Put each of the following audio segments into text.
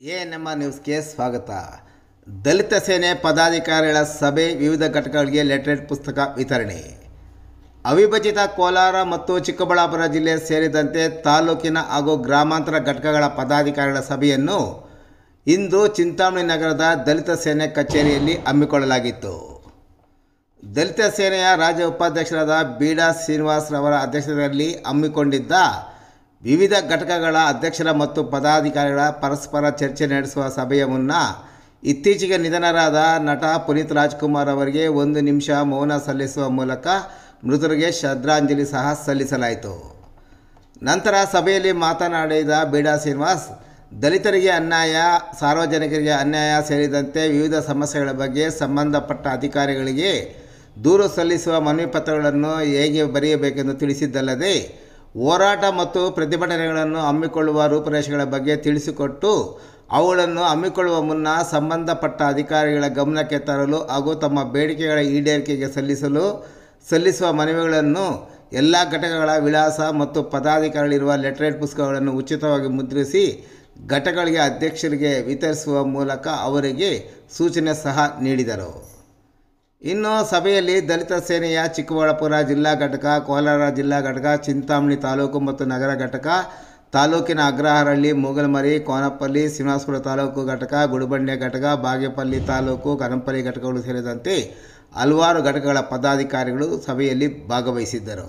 A ನಮ್ಮ ನ್ಯೂಸ್ಗೆ ಸ್ವಾಗತ ದಲಿತ ಸೇನೆ ಪದಾಧಿಕಾರಿಗಳ ಸಭೆ ವಿವಿಧ ಘಟಕಗಳಿಗೆ ಲೆಟರೇಟ್ ಪುಸ್ತಕ ವಿತರಣೆ ಅವಿಭಜಿತ ಕೋಲಾರ ಮತ್ತು ಚಿಕ್ಕಬಳ್ಳಾಪುರ ಜಿಲ್ಲೆ ಸೇರಿದಂತೆ ತಾಲೂಕಿನ ಹಾಗೂ ಗ್ರಾಮಾಂತರ ಘಟಕಗಳ ಪದಾಧಿಕಾರಿಗಳ ಸಭೆಯನ್ನು ಇಂದು ಚಿಂತಾಮಣಿ ನಗರದ ದಲಿತ ಸೇನೆ ಕಚೇರಿಯಲ್ಲಿ ಹಮ್ಮಿಕೊಳ್ಳಲಾಗಿತ್ತು ದಲಿತ ಸೇನೆಯ ರಾಜ್ಯ ಉಪಾಧ್ಯಕ್ಷರಾದ ಬೀಡಾ ಶ್ರೀನಿವಾಸ್ರವರ ಅಧ್ಯಕ್ಷತೆಯಲ್ಲಿ ಹಮ್ಮಿಕೊಂಡಿದ್ದ ವಿವಿಧ ಘಟಕಗಳ ಅಧ್ಯಕ್ಷರ ಮತ್ತು ಪದಾಧಿಕಾರಿಗಳ ಪರಸ್ಪರ ಚರ್ಚೆ ನಡೆಸುವ ಸಭೆಯ ಮುನ್ನ ಇತ್ತೀಚೆಗೆ ನಿಧನರಾದ ನಟ ಪುನೀತ್ ರಾಜ್ಕುಮಾರ್ ಅವರಿಗೆ ಒಂದು ನಿಮಿಷ ಮೌನ ಸಲ್ಲಿಸುವ ಮೂಲಕ ಮೃತರಿಗೆ ಶ್ರದ್ಧಾಂಜಲಿ ಸಹ ಸಲ್ಲಿಸಲಾಯಿತು ನಂತರ ಸಭೆಯಲ್ಲಿ ಮಾತನಾಡಿದ ಬೀಡಾ ಶ್ರೀನಿವಾಸ್ ದಲಿತರಿಗೆ ಅನ್ಯಾಯ ಸಾರ್ವಜನಿಕರಿಗೆ ಅನ್ಯಾಯ ಸೇರಿದಂತೆ ವಿವಿಧ ಸಮಸ್ಯೆಗಳ ಬಗ್ಗೆ ಸಂಬಂಧಪಟ್ಟ ಅಧಿಕಾರಿಗಳಿಗೆ ದೂರು ಸಲ್ಲಿಸುವ ಮನವಿ ಪತ್ರಗಳನ್ನು ಹೇಗೆ ಬರೆಯಬೇಕೆಂದು ತಿಳಿಸಿದ್ದಲ್ಲದೆ ಹೋರಾಟ ಮತ್ತು ಪ್ರತಿಭಟನೆಗಳನ್ನು ಹಮ್ಮಿಕೊಳ್ಳುವ ರೂಪುರೇಷೆಗಳ ಬಗ್ಗೆ ತಿಳಿಸಿಕೊಟ್ಟು ಅವುಗಳನ್ನು ಹಮ್ಮಿಕೊಳ್ಳುವ ಮುನ್ನ ಸಂಬಂಧಪಟ್ಟ ಅಧಿಕಾರಿಗಳ ಗಮನಕ್ಕೆ ತರಲು ಹಾಗೂ ತಮ್ಮ ಬೇಡಿಕೆಗಳ ಈಡೇರಿಕೆಗೆ ಸಲ್ಲಿಸಲು ಸಲ್ಲಿಸುವ ಮನವಿಗಳನ್ನು ಎಲ್ಲ ಘಟಕಗಳ ವಿಳಾಸ ಮತ್ತು ಪದಾಧಿಕಾರಿಗಳಿರುವ ಲೆಟರೇಟ್ ಪುಸ್ತಕಗಳನ್ನು ಉಚಿತವಾಗಿ ಮುದ್ರಿಸಿ ಘಟಕಗಳಿಗೆ ಅಧ್ಯಕ್ಷರಿಗೆ ವಿತರಿಸುವ ಮೂಲಕ ಅವರಿಗೆ ಸೂಚನೆ ಸಹ ನೀಡಿದರು ಇನ್ನು ಸಭೆಯಲ್ಲಿ ದಲಿತ ಸೇನೆಯ ಚಿಕ್ಕಬಳ್ಳಾಪುರ ಜಿಲ್ಲಾ ಘಟಕ ಕೋಲಾರ ಜಿಲ್ಲಾ ಘಟಕ ಚಿಂತಾಮಣಿ ತಾಲೂಕು ಮತ್ತು ನಗರ ಘಟಕ ತಾಲೂಕಿನ ಅಗ್ರಹಾರಹಳ್ಳಿ ಮೂಗಲಮರಿ ಕೋನಪಲ್ಲಿ ಶ್ರೀನಿವಾಸಪುರ ತಾಲೂಕು ಘಟಕ ಗುಡಿಬಂಡೆ ಘಟಕ ಬಾಗೇಪಲ್ಲಿ ತಾಲೂಕು ಕನಂಪಲ್ಲಿ ಘಟಕಗಳು ಸೇರಿದಂತೆ ಹಲವಾರು ಘಟಕಗಳ ಪದಾಧಿಕಾರಿಗಳು ಸಭೆಯಲ್ಲಿ ಭಾಗವಹಿಸಿದ್ದರು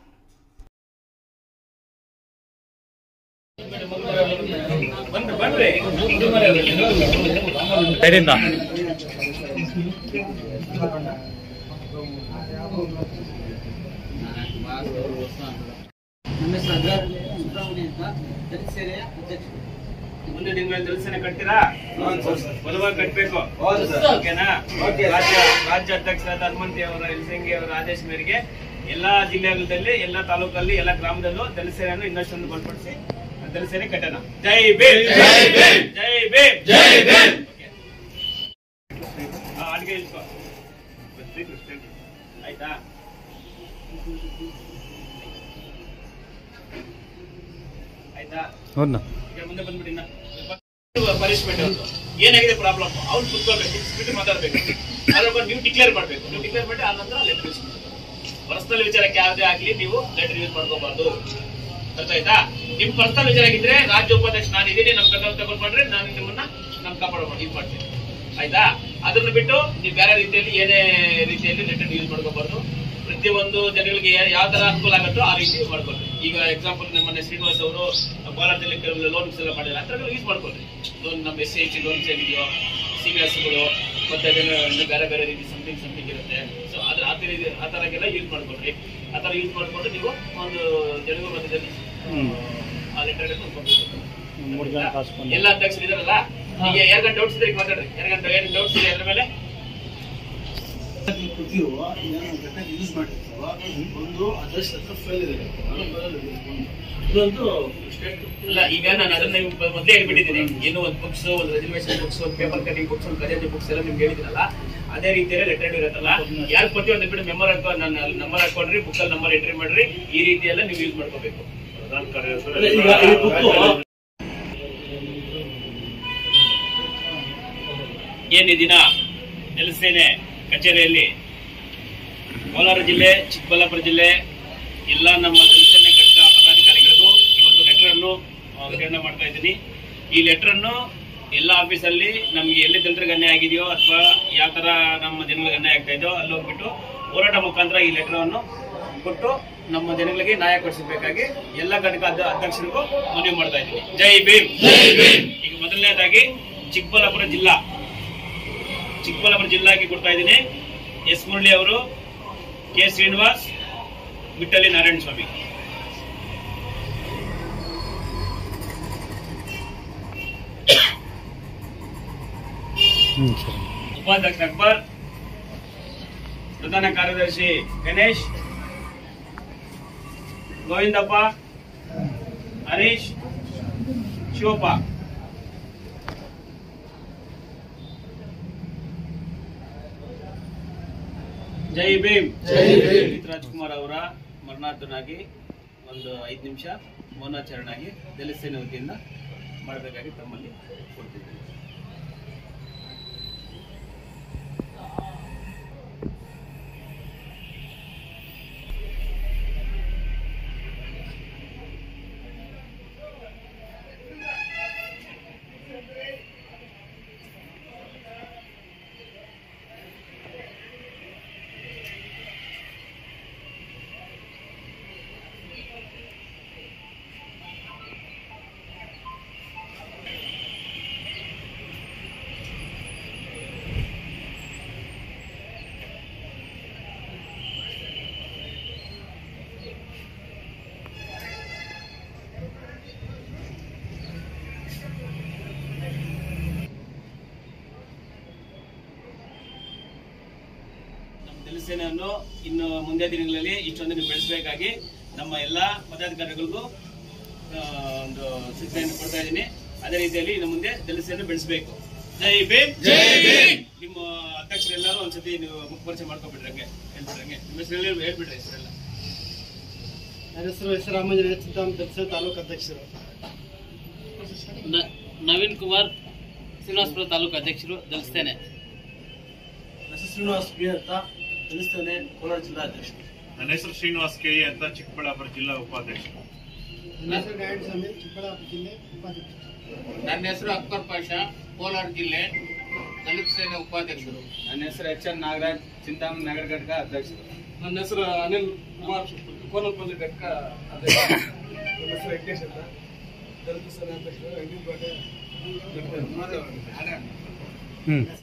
ಸೈಡಿಂದ ನಮ್ಮ ಹೆಸರು ಅಗ್ರಹಾರಹಳ್ಳಿ ಸುಬ್ರಹ್ಮಣ್ಯ ಅಂತ ದಲಿತ ಸೇನೆಯ ಅಧ್ಯಕ್ಷರು ಮುಂದೆ ತಿಂಗಳಲ್ಲಿ ದಲಿಸನೆ ಕಟ್ತೀರಾ ಬಲವಾಗಿ ಕಟ್ಬೇಕು ಹೌದು ಸರ್. ಓಕೆನಾ ಓಕೆ. ರಾಜ್ಯ ರಾಜ್ಯ ಅಧ್ಯಕ್ಷರಾದ ಹನುಮಂತಿ ಅವರ ಇಲ್ಸಂಗಿ ಅವರ ಆದೇಶ ಮೇರೆಗೆ ಎಲ್ಲಾ ಜಿಲ್ಲೆಗಳಲ್ಲಿ ಎಲ್ಲಾ ತಾಲೂಕಲ್ಲಿ ಎಲ್ಲಾ ಗ್ರಾಮದಲ್ಲೂ ದಲಿಸೇನೆಯನ್ನು ಇನ್ನಷ್ಟೊಂದು ಬಲಪಡಿಸಿ ದಲಿಸೇನೆ ಕಟ್ಟೋಣ ಜೈ ಭೀಮ್ ಜೈ ಭೀಮ್ ಜೈ ಭೀಮ್ ಜೈ ಭೀಮ್ ಅಡಿಗೆ ಇಳ್ಕೊ ಆಯ್ತಾ ಆಯ್ತಾ ಹೌದಾ ಈಗ ಮುಂದೆ ಬಂದ್ಬಿಡಿ ಇನ್ನ. ಪನಿಷ್ಮೆಂಟ್ ಅವ್ರದ್ದು ಏನಾಗಿದೆ ಪ್ರಾಬ್ಲಮ್ ಅವ್ರು ಕುತ್ಕೊಳ್ಬೇಕು ಬಿಟ್ಟು ಮಾತಾಡ್ಬೇಕು ಅದ್ರ ಬಗ್ಗೆ ನೀವು ಡಿಕ್ಲೇರ್ ಮಾಡ್ಬೇಕು ನೀವು ಡಿಕ್ಲೇರ್ ಮಾಡಿ ಆ ನಂತರ ಲೆಟರ್ ಯೂಸ್ ಮಾಡಬೇಕು ಪರ್ಸನಲ್ ವಿಚಾರಕ್ಕೆ ಯಾವುದೇ ಆಗ್ಲಿ ನೀವು ಲೆಟರ್ ಯೂಸ್ ಮಾಡ್ಕೋಬಾರ್ದು ಅರ್ಥ ಆಯ್ತಾ ನಿಮ್ ಪರ್ಸನಲ್ ವಿಚಾರ ಆಗಿದ್ರೆ ರಾಜ್ಯ ಉಪಾಧ್ಯಕ್ಷ ನಾನು ಇದೀನಿ ನಮ್ ಕನ್ನಡ ತಗೊಂಡ್ ಮಾಡ್ರೆ ನಾನು ನಿಮ್ಮನ್ನ ನಮ್ ಕಾಪಾಡ ಇದು ಮಾಡ್ತೀನಿ ಆಯ್ತಾ ಅದನ್ನ ಬಿಟ್ಟು ನೀವು ಬೇರೆ ರೀತಿಯಲ್ಲಿ ಏನೇ ರೀತಿಯಲ್ಲಿ ಲೆಟರ್ ಯೂಸ್ ಮಾಡ್ಕೋಬಾರ್ದು ಪ್ರತಿಯೊಂದು ಜನಗಳಿಗೆ ಯಾವ ತರ ಅನುಕೂಲ ಆಗುತ್ತೋ ಆ ರೀತಿ ಮಾಡ್ಕೊಳ್ರಿ ಈಗ ಎಕ್ಸಾಂಪಲ್ ನಮ್ಮನೆ ಶ್ರೀನಿವಾಸ್ ಅವರು ಕೋಲಾರದಲ್ಲಿ ಕೆಲವು ಲೋನ್ಸ್ ಎಲ್ಲ ಮಾಡಿಲ್ಲ ಅಂತ ಯೂಸ್ ಮಾಡ್ಕೊಳ್ರಿ ಲೋನ್ ನಮ್ಮ ಎಸ್ ಸಿ ಎಚ್ ಲೋನ್ಸ್ ಏನಿದೆಯೋ ಸಿ ಬಿ ಎಸ್ಗಳು ಮತ್ತೆ ಅದೇನೋ ಇನ್ನು ಬೇರೆ ಬೇರೆ ರೀತಿ ಸಮಥಿಂಗ್ ಸಮಥಿಂಗ್ ಇರುತ್ತೆ ಸೊ ಅದ್ರ ಆ ಥರ ಆ ಥರಕ್ಕೆಲ್ಲ ಯೂಸ್ ಮಾಡ್ಕೊಳ್ರಿ ಆ ಥರ ಯೂಸ್ ಮಾಡ್ಕೊಂಡು ನೀವು ಒಂದು ಜನಗಳ ಮಧ್ಯದಲ್ಲಿ ಆ ಲೆಟರ್ ಮೂರು ಜನ ಕಾಸ್ಕೊಂಡು ಎಲ್ಲ ಅಧ್ಯಕ್ಷರು ಇದಾರಲ್ಲ ಈಗ ಎರಡು ಗಂಟೆ ಡೌಟ್ಸ್ ಇದ್ರೆ ಈಗ ಮಾತಾಡ್ರಿ ಎರಡು ಗಂಟೆ ಎರಡು ಡೌಟ್ಸ್ ಇದೆ ಅದ್ರ ಮೇಲೆ ಕೊಟ್ಟಿರುವ ಏನು ಘಟನೆ ಯೂಸ್ ಮಾಡಿರ್ತೀವೋ ಒಂದು ಅಡ್ರೆಸ್ ಹತ್ರ ಫೈಲ್ ಇದೆ ಇದೊಂದು ಸ್ಟೇಟ್ ಇಲ್ಲ ಈಗ ನಾನು ಅದನ್ನ ನಿಮ್ಗೆ ಮೊದಲೇ ಹೇಳ್ಬಿಟ್ಟಿದ್ದೀನಿ ಏನು ಒಂದು ಬುಕ್ಸ್ ಒಂದು ರೆಸರ್ವೇಶನ್ ಬುಕ್ಸ್ ಒಂದು ಪೇಪರ್ ಕಟಿಂಗ್ ಬುಕ್ಸ್ ಒಂದು ಖಜಾಂಚಿ ಬುಕ್ಸ್ ಎಲ್ಲ ನಿಮ್ಗೆ ಹೇಳಿದ್ರಲ್ಲ ಅದೇ ರೀತಿಯಲ್ಲಿ ಲೆಟರ್ ಇರುತ್ತಲ್ಲ ಯಾರು ಕೊಡ್ತೀವಿ ಅಂತ ಬಿಟ್ಟು ಮೆಮರ್ ಹಾಕೋ ನನ್ನ ನಂಬರ್ ಹಾಕೊಂಡ್ರಿ ಬುಕ್ ಅಲ್ಲಿ ನಂಬರ್ ಎಂಟ್ರಿ ಮಾಡ್ರಿ ಈ ರೀತಿ ಎಲ್ಲ ನೀವು ಯೂಸ್ ಮಾಡ್ಕೋಬೇಕು ಈಗ ಈ ಬುಕ್ಕು ಏನು ಈ ದಿನ ನೆಲಸೇನೆ ಕಚೇರಿಯಲ್ಲಿ ಕೋಲಾರ ಜಿಲ್ಲೆ ಚಿಕ್ಕಬಳ್ಳಾಪುರ ಜಿಲ್ಲೆ ಎಲ್ಲ ನಮ್ಮ ನೆಲಸೇನೆ ಘಟಕ ಪದಾಧಿಕಾರಿಗಳಿಗೂ ಇವತ್ತು ಲೆಟರ್ ಅನ್ನು ಆ, ವಿತರಣೆ ಮಾಡ್ತಾ ಇದ್ದೀನಿ ಈ ಲೆಟರ್ ಅನ್ನು ಎಲ್ಲ ಆಫೀಸಲ್ಲಿ ನಮ್ಗೆ ಎಲ್ಲಿ ದಲಿತರಿಗೆ ಅನ್ಯಾಯ ಆಗಿದೆಯೋ ಅಥವಾ ಯಾವ ತರ ನಮ್ಮ ಜನಗಳಿಗೆ ಅನ್ಯಾಯ ಆಗ್ತಾ ಇದೆಯೋ ಅಲ್ಲಿ ಹೋಗ್ಬಿಟ್ಟು ಹೋರಾಟ ಮುಖಾಂತರ ಈ ಲೆಟರ್ ಅನ್ನು ಕೊಟ್ಟು ನಮ್ಮ ಜನಗಳಿಗೆ ನ್ಯಾಯ ಕೊಡಿಸಬೇಕಾಗಿ ಎಲ್ಲ ಘಟಕ ಅಧ್ಯ- ಅಧ್ಯಕ್ಷರಿಗೂ ಮನವಿ ಮಾಡ್ತಾ ಇದ್ದೀವಿ ಜೈ ಭೀಮ್ ಈಗ ಮೊದಲನೇದಾಗಿ ಚಿಕ್ಕಬಳ್ಳಾಪುರ ಜಿಲ್ಲಾ ಚಿಕ್ಕಬಳ್ಳಾಪುರ ಜಿಲ್ಲಾಗೆ ಕೊಡ್ತಾ ಇದ್ದೀನಿ ಎಸ್ ಮುರಳಿ ಅವರು ಕೆ ಶ್ರೀನಿವಾಸ್ ವಿಠಲಿ ನಾರಾಯಣ ಸ್ವಾಮಿ ಹ್ಞೂ ಸರಿ ಉಪಾಧ್ಯಕ್ಷ ಅಕ್ಬರ್ ಪ್ರಧಾನ ಕಾರ್ಯದರ್ಶಿ ಗಣೇಶ್ ಗೋವಿಂದಪ್ಪ ಹರೀಶ್ ಶಿವಪ್ಪ ಜೈ ಭೀಮ್ ಪುನೀತ್ ರಾಜ್ಕುಮಾರ್ ಅವರ ಮರಣಾರ್ಥನಾಗಿ ಒಂದು ಐದು ನಿಮಿಷ ಮೌನಾಚರಣೆಯಾಗಿ ದಲಿತ ಸೇನೆ ವತಿಯಿಂದ ಮಾಡಬೇಕಾಗಿ ತಮ್ಮಲ್ಲಿ ಕೊಡ್ತಿದ್ದೀನಿ ನಮ್ಮ ದಲಿತ ಸೇನೆಯನ್ನು ಇನ್ನು ಮುಂದೆ ದಿನಗಳಲ್ಲಿ ಇಷ್ಟೊಂದು ನೀವು ಬೆಳೆಸಬೇಕಾಗಿ ನಮ್ಮ ಎಲ್ಲ ಪದಾಧಿಕಾರಿಗಳಿಗೂ ಆ, ಒಂದು ಸೂಚನೆಯನ್ನು ಕೊಡ್ತಾ ಇದ್ದೀನಿ ಅದೇ ರೀತಿಯಲ್ಲಿ ಇನ್ನು ಮುಂದೆ ದಲಿತ ಸೇನೆ ಬೆಳೆಸಬೇಕು ಜೈ ಭೀಮ್ ಜೈ ಭೀಮ್ ನಿಮ್ಮ ಅಧ್ಯಕ್ಷರೆಲ್ಲರೂ ಒಂದ್ಸತಿ ನೀವು ಮುಖಪರಿಚಯ ಮಾಡ್ಕೊಬಿಟ್ರಂಗೆ ಹೇಳ್ಬಿಟ್ರಂಗೆ ನಿಮ್ಮ ಹೆಸರು ಹೇಳಿ- ಹೇಳ್ಬಿಟ್ರಿ ಹೆಸರೆಲ್ಲ ನನ್ನ ಹೆಸರು ಹೆಸರಾಮಂಜನ ಚಿಂತಾಮಣಿ ದಕ್ಷಿಣ ತಾಲೂಕು ಅಧ್ಯಕ್ಷರು ನ- ನವೀನ್ ಕುಮಾರ್ ಶ್ರೀನಿವಾಸಪುರ ತಾಲೂಕು ಅಧ್ಯಕ್ಷರು ದಲಿಸ್ತೇನೆ ನನ್ನ ಹೆಸರು ಶ್ರೀನಿವಾಸ್ ಬಿ ಅಂತ ತಿಳಿಸ್ತೇನೆ ಕೋಲಾರ ಜಿಲ್ಲಾ ಅಧ್ಯಕ್ಷರು ನನ್ನ ಹೆಸರು ಶ್ರೀನಿವಾಸ್ ಕೆ ಅಂತ ಚಿಕ್ಕಬಳ್ಳಾಪುರ ಜಿಲ್ಲಾ ಉಪಾಧ್ಯಕ್ಷ ನನ್ನ ಹೆಸರು ನಾರಾಯಣಸ್ವಾಮಿ ಚಿಕ್ಕಬಳ್ಳಾಪುರ ಜಿಲ್ಲೆ ಉಪಾಧ್ಯಕ್ಷರು ನನ್ನ ಹೆಸರು ಅಕ್ಬರ್ ಪಾಷಾ ಕೋಲಾರ ಜಿಲ್ಲೆ ದಲಿತ ಸೇನೆ ಉಪಾಧ್ಯಕ್ಷರು ನನ್ನ ಹೆಸರು ಎಚ್ ಎನ್ ನಾಗರಾಜ್ ಚಿಂತಾಮಣಿ ನಗರ ಘಟಕ ಅಧ್ಯಕ್ಷರು ನನ್ನ ಹೆಸರು ಅನಿಲ್ ಕುಮಾರ್ ಕೋನಲ್ಪಲ್ಲಿ ಘಟಕ ಅಧ್ಯಕ್ಷ ನನ್ನ ಹೆಸರು ವೆಂಕಟೇಶ್ ಅಂತ ದಲಿತ ಸೇನಾ ಅಧ್ಯಕ್ಷರು ರಂಗೀನ್ ಕೋಟೆ ಹ್ಞೂ